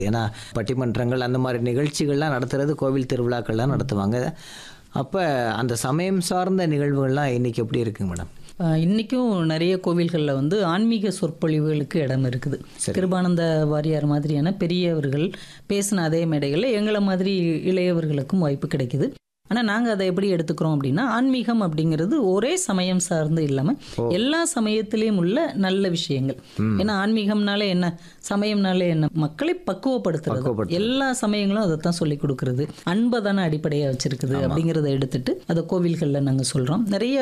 ஏன்னா பட்டிமன்றங்கள் அந்த மாதிரி நிகழ்ச்சிகள்லாம் நடத்துறது கோவில் திருவிழாக்கள்லாம் நடத்துவாங்க அப்போ அந்த சமயம் சார்ந்த நிகழ்வுகள்லாம் இன்னைக்கு எப்படி இருக்குங்க மேடம் ஆஹ் இன்னைக்கும் நிறைய கோவில்களில் வந்து ஆன்மீக சொற்பொழிவுகளுக்கு இடம் இருக்குது கிருபானந்த வாரியார் மாதிரியான பெரியவர்கள் பேசின அதே மேடைகளில் எங்களை மாதிரி இளையவர்களுக்கும் வாய்ப்பு கிடைக்குது ஆனால் நாங்கள் அதை எப்படி எடுத்துக்கிறோம் அப்படின்னா ஆன்மீகம் அப்படிங்கிறது ஒரே சமயம் சார்ந்து இல்லாமல் எல்லா சமயத்திலையும் உள்ள நல்ல விஷயங்கள் ஏன்னா ஆன்மீகம்னாலே என்ன சமயம்னாலே என்ன மக்களை பக்குவப்படுத்துறது எல்லா சமயங்களும் அதைத்தான் சொல்லி கொடுக்கறது அன்பை தானே அடிப்படையாக வச்சிருக்குது அப்படிங்கிறத எடுத்துட்டு அதை கோவில்களில் நாங்கள் சொல்கிறோம் நிறைய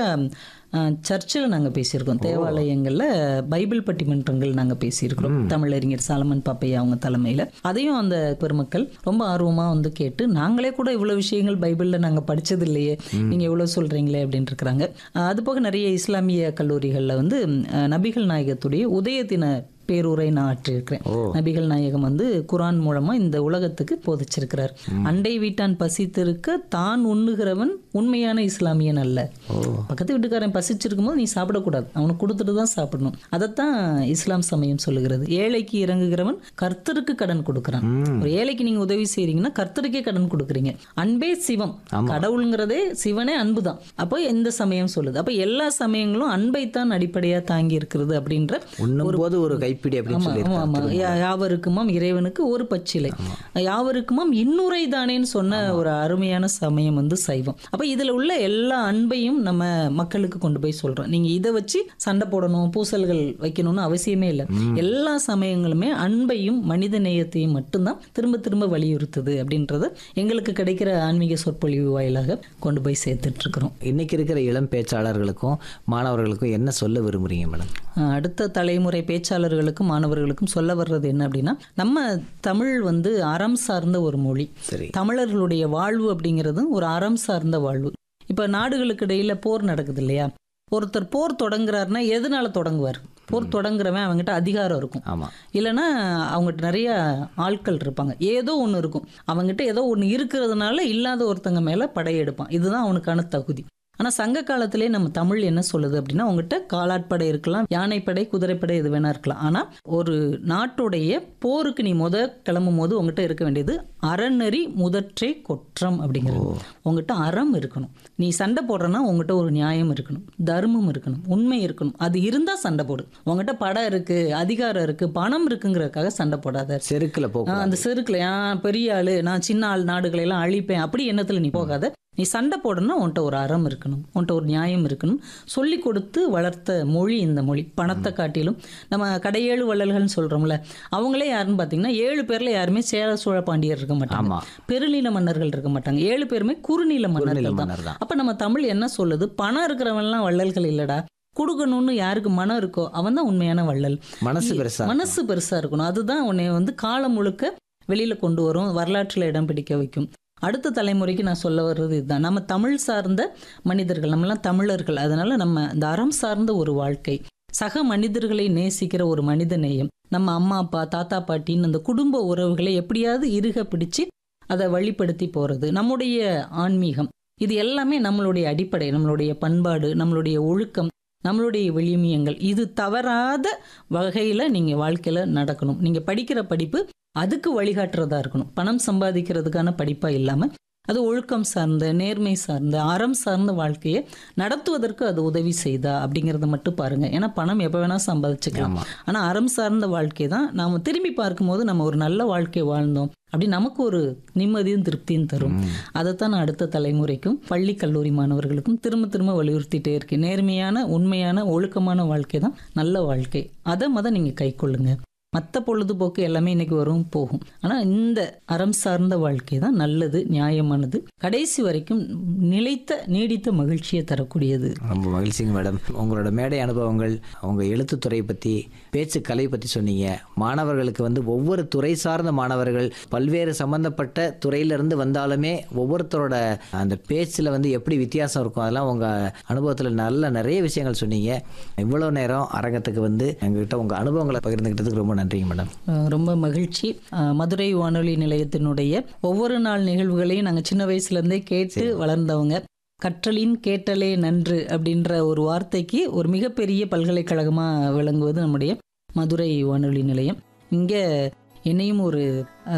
சர்ச்சில் நாங்கள் பேசியிருக்கோம் தேவாலயங்களில் பைபிள் பட்டிமன்றங்கள் நாங்கள் பேசியிருக்கிறோம் தமிழறிஞர் சாலமன் பாப்பையா அவங்க தலைமையில் அதையும் அந்த பெருமக்கள் ரொம்ப ஆர்வமாக வந்து கேட்டு நாங்களே கூட இவ்வளோ விஷயங்கள் பைபிளில் நாங்கள் படிச்சது இல்லையே நீங்கள் எவ்வளோ சொல்கிறீங்களே அப்படின்னு இருக்கிறாங்க அது போக நிறைய இஸ்லாமிய கல்லூரிகளில் வந்து அஹ், நபிகள் நாயகத்துடைய உதய தின பேருரை நான் ஆற்றியிருக்கிறேன் நபிகள் நாயகம் வந்து குரான் மூலமா இந்த உலகத்துக்கு போதிச்சிருக்கிறார் அண்டை வீட்டான் பசித்திருக்க தான் உண்ணுகிறவன் உண்மையான இஸ்லாமியன் அல்ல பக்கத்து வீட்டுக்காரன் பசிச்சிருக்கும் போது நீ சாப்பிடக்கூடாது அவனுக்கு கொடுத்துட்டு தான் சாப்பிடணும் அதைத்தான் இஸ்லாம் சமயம் சொல்லுகிறது ஏழைக்கு இறங்குகிறவன் கர்த்தருக்கு கடன் கொடுக்குறான் ஒரு ஏழைக்கு நீங்க உதவி செய்றீங்கன்னா கர்த்தருக்கே கடன் கொடுக்குறீங்க அன்பே சிவம் கடவுளுங்கிறதே சிவனே அன்பு தான் அப்போ இந்த சமயம் சொல்லுது அப்போ எல்லா சமயங்களும் அன்பைத்தான் அடிப்படையா தாங்கி இருக்கிறது அப்படின்ற உண்ணும் போது ஒரு கைப்பிடி அப்படின்னு ஆமா, ஆமா, ஆமா. சொல்லி யா- யாவருக்குமாம் இறைவனுக்கு ஒரு பச்சிலை யாவருக்குமாம் இன்னுரை தானேன்னு சொன்ன ஒரு அருமையான சமயம் வந்து சைவம் அப்ப இதுல உள்ள எல்லா அன்பையும் நம்ம மக்களுக்கு கொண்டு போய் சொல்றோம் நீங்க இதை வச்சு சண்டை போடணும் பூசல்கள் வைக்கணும்னு அவசியமே இல்லை எல்லா சமயங்களுமே அன்பையும் மனித நேயத்தையும் மட்டும்தான் திரும்ப திரும்ப வலியுறுத்துது அப்படின்றத எங்களுக்கு கிடைக்கிற ஆன்மீக சொற்பொழிவு வாயிலாக கொண்டு போய் சேர்த்துட்டு இருக்கிறோம் இன்னைக்கு இருக்கிற இளம் பேச்சாளர்களுக்கும் மாணவர்களுக்கும் என்ன சொல்ல விரும்புறீங்க மேடம் அஹ் அடுத்த தலைமுறை பேச்சாளர்களுக்கும் மாணவர்களுக்கும் சொல்ல வர்றது என்ன அப்படின்னா நம்ம தமிழ் வந்து அறம் சார்ந்த ஒரு மொழி சரி தமிழர்களுடைய வாழ்வு அப்படிங்கிறதும் ஒரு அறம் சார்ந்த வாழ்வு இப்போ நாடுகளுக்கு இடையில போர் நடக்குது இல்லையா ஒருத்தர் போர் தொடங்குறாருன்னா எதனால தொடங்குவார் போர் தொடங்குறவன் அவங்ககிட்ட அதிகாரம் இருக்கும் ஆமா இல்லைன்னா அவங்ககிட்ட நிறைய ஆட்கள் இருப்பாங்க ஏதோ ஒன்று இருக்கும் அவங்ககிட்ட ஏதோ ஒன்று இருக்கிறதுனால இல்லாத ஒருத்தங்க மேலே படையெடுப்பான் இதுதான் அவனுக்கான தகுதி ஆனால் சங்க காலத்திலே நம்ம தமிழ் என்ன சொல்லுது அப்படின்னா உங்ககிட்ட காலாட்படை இருக்கலாம் யானைப்படை குதிரைப்படை எது வேணா இருக்கலாம் ஆனால் ஒரு நாட்டுடைய போருக்கு நீ முத கிளம்பும் போது உங்ககிட்ட இருக்க வேண்டியது அறநெறி முதற்றே கொற்றம் அப்படிங்கிறது உங்ககிட்ட அறம் இருக்கணும் நீ சண்டை போடுறன்னா உங்ககிட்ட ஒரு நியாயம் இருக்கணும் தர்மம் இருக்கணும் உண்மை இருக்கணும் அது இருந்தால் சண்டை போடு உங்ககிட்ட படம் இருக்கு அதிகாரம் இருக்கு பணம் இருக்குங்கிறதுக்காக சண்டை போடாத செருக்குல ஆ, போக அந்த செருக்குல நான் பெரிய ஆளு நான் சின்ன ஆள் நாடுகளை எல்லாம் அழிப்பேன் அப்படி எண்ணத்துல நீ போகாத நீ சண்டை போடணும்னா உன்கிட்ட ஒரு அறம் இருக்கணும் உன்கிட்ட ஒரு நியாயம் இருக்கணும் சொல்லி கொடுத்து வளர்த்த மொழி இந்த மொழி பணத்தை காட்டிலும் நம்ம கடையேழு வள்ளல்கள்னு சொல்றோம்ல அவங்களே யாருன்னு பார்த்தீங்கன்னா ஏழு பேர்ல யாருமே சேர சோழ பாண்டியர் இருக்க மாட்டாங்க ஆமா பெருநில மன்னர்கள் இருக்க மாட்டாங்க ஏழு பேருமே குறுநில குறுநில மன்னர்கள் தான் மன்னர் தான் அப்ப நம்ம தமிழ் என்ன சொல்லுது பணம் இருக்கிறவன்லாம் வள்ளல்கள் இல்லடா கொடுக்கணும்னு யாருக்கு மனம் இருக்கோ அவன் தான் உண்மையான வள்ளல் மனசு பெருசா மனசு பெருசா இருக்கணும் அதுதான் உன்னை வந்து காலம் முழுக்க வெளியில கொண்டு வரும் வரலாற்றுல இடம் பிடிக்க வைக்கும் அடுத்த தலைமுறைக்கு நான் சொல்ல வர்றது இதுதான் நம்ம தமிழ் சார்ந்த மனிதர்கள் நம்மலாம் தமிழர்கள் அதனால நம்ம இந்த அறம் சார்ந்த ஒரு வாழ்க்கை சக மனிதர்களை நேசிக்கிற ஒரு மனித நேயம் நம்ம அம்மா அப்பா தாத்தா பாட்டின்னு அந்த குடும்ப உறவுகளை எப்படியாவது இறுக பிடிச்சு அதை வழிப்படுத்தி போறது நம்முடைய ஆன்மீகம் இது எல்லாமே நம்மளுடைய அடிப்படை நம்மளுடைய பண்பாடு நம்மளுடைய ஒழுக்கம் நம்மளுடைய விளிமியங்கள் இது தவறாத வகையில் நீங்கள் வாழ்க்கையில் நடக்கணும் நீங்கள் படிக்கிற படிப்பு அதுக்கு வழிகாட்டுறதா இருக்கணும் பணம் சம்பாதிக்கிறதுக்கான படிப்பாக இல்லாமல் அது ஒழுக்கம் சார்ந்த நேர்மை சார்ந்த அறம் சார்ந்த வாழ்க்கையை நடத்துவதற்கு அது உதவி செய்தா அப்படிங்கிறத மட்டும் பாருங்க ஏன்னா பணம் எப்போ வேணால் சம்பாதிச்சுக்கலாம் ஆமா ஆனால் அறம் சார்ந்த வாழ்க்கை தான் நாம் திரும்பி பார்க்கும்போது நம்ம ஒரு நல்ல வாழ்க்கை வாழ்ந்தோம் அப்படி நமக்கு ஒரு நிம்மதியும் திருப்தியும் தரும் ம். அதைத்தான் நான் அடுத்த தலைமுறைக்கும் பள்ளி கல்லூரி மாணவர்களுக்கும் திரும்ப திரும்ப வலியுறுத்திட்டே இருக்கேன் நேர்மையான உண்மையான ஒழுக்கமான வாழ்க்கை தான் நல்ல வாழ்க்கை அதை மத நீங்கள் கை கொள்ளுங்க மற்ற பொழுதுபோக்கு எல்லாமே இன்னைக்கு வரும் போகும் ஆனால் இந்த அறம் சார்ந்த வாழ்க்கை தான் நல்லது நியாயமானது கடைசி வரைக்கும் நிலைத்த நீடித்த மகிழ்ச்சியை தரக்கூடியது ரொம்ப மகிழ்ச்சிங்க மேடம் உங்களோட மேடை அனுபவங்கள் உங்க எழுத்துத்துறை பத்தி பேச்சு கலை பத்தி சொன்னீங்க மாணவர்களுக்கு வந்து ஒவ்வொரு துறை சார்ந்த மாணவர்கள் பல்வேறு சம்பந்தப்பட்ட துறையிலிருந்து வந்தாலுமே ஒவ்வொருத்தரோட அந்த பேச்சில் வந்து எப்படி வித்தியாசம் இருக்கும் அதெல்லாம் உங்க அனுபவத்தில் நல்ல நிறைய விஷயங்கள் சொன்னீங்க இவ்வளோ நேரம் அரங்கத்துக்கு வந்து எங்ககிட்ட உங்க அனுபவங்களை பகிர்ந்துக்கிட்டதுக்கு ரொம்ப நன்றிங்க மேடம் அஹ் ரொம்ப மகிழ்ச்சி அஹ் மதுரை வானொலி நிலையத்தினுடைய ஒவ்வொரு நாள் நிகழ்வுகளையும் நாங்கள் சின்ன வயசுலேருந்தே கேட்டு வளர்ந்தவங்க கற்றலின் கேட்டலே நன்று அப்படின்ற ஒரு வார்த்தைக்கு ஒரு மிகப்பெரிய பல்கலைக்கழகமாக விளங்குவது நம்முடைய மதுரை வானொலி நிலையம் இங்கே என்னையும் ஒரு